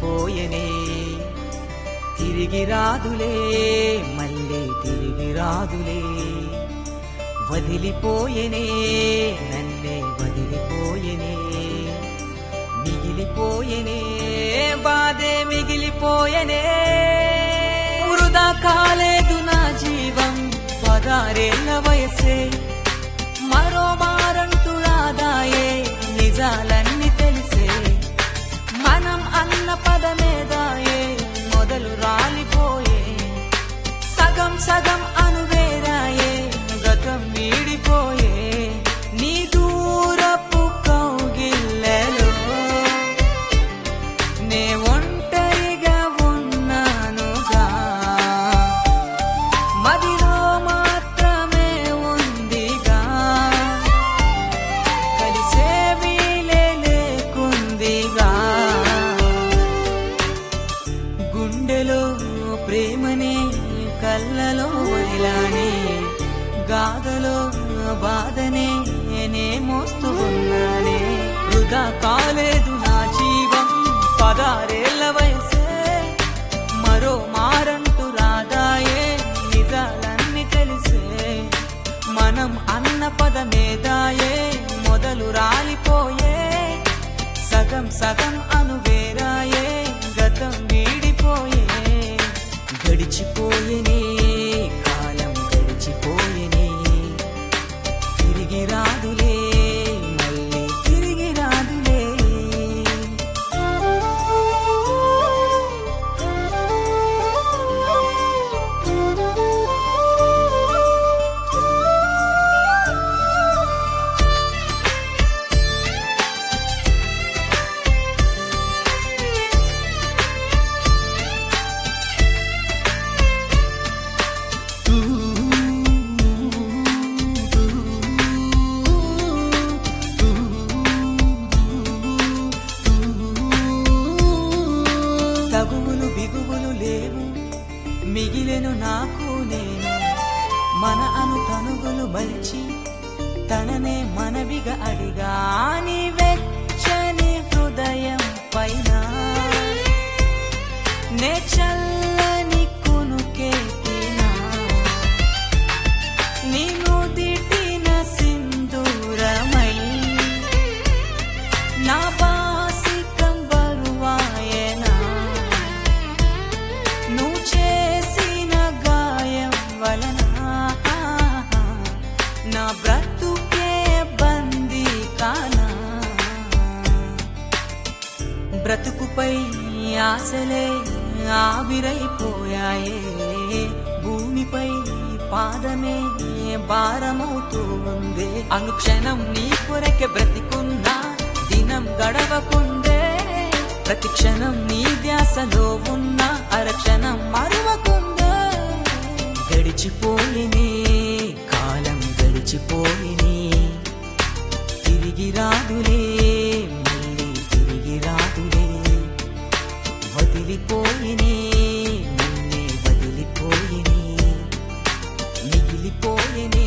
వదిలిపోయనే తిరిగి రాదులే మళ్ళీ తిరిగి రాదులే వదిలిపోయనే నన్నే వదిలిపోయనే మిగిలిపోయనే బాధే మిగిలిపోయనే వృధా కాలేదు నా జీవం పదారేళ్ల వయసే మరో మారంటూ రాదాయే నిజాలన్నీ తెలిసే మనం అన్న పదమేదాయే మొదలు రాలిపోయే సగం సగం అనువేరాయే గతం వీడిపోయే నీ దూరపు కౌగిళ్ళలో నే ఒంటరిగా ఉన్నానుగా మదిలో మాత్రమే ఉందిగా కలిసే వీలే లేకుందిగా గుండెలో ప్రేమనే కళ్ళలో వదిలానే గాథలో బాధనే నే మోస్తూ ఉన్నానే వృధా కాలేదు నా జీవం పదారేళ్ల వయసే మరో మారంటూ రాదాయే నిజాలన్నీ తెలిసే మనం అన్న పదమేదాయే మొదలు రాలిపోయే సగం సగం అనువేరాయే గతం వీడిపోయే గడిచిపోయేనే కాలం గడిచిపోయేనే తిరిగి రాదులే మళ్ళీ తిరిగి రాదులే తగువులు బిగువులు లేవు మిగిలెను నాకు నేను మన అను తనువులు మలిచి తననే మనవిగా అడిగా నీ వెచ్చని హృదయం పైన నే చల్లని కొనుకేటినా నీ నుదిటిన సింధూరమై నా బాసికం బరువాయనా నువ్వు చేసిన గాయం వలన నా బ్రతుకే బందీ కానా బ్రతుకుపై ఆశలే ఆవిరైపోయాయే భూమిపై పాదమే భారమవుతూ ఉంది అనుక్షణం నీ కొరకే బ్రతికున్నా దినం గడవకుందే ప్రతి క్షణం నీ ధ్యాసలో ఉన్న అరక్షణం మరువకుందే గడిచిపోయినే కాలం గడిచిపోయినే తిరిగి రాదులే మళ్ళీ తిరిగి రాదులే వదిలిపోయినే నన్నే వదిలిపోయినే మిగిలిపోయినే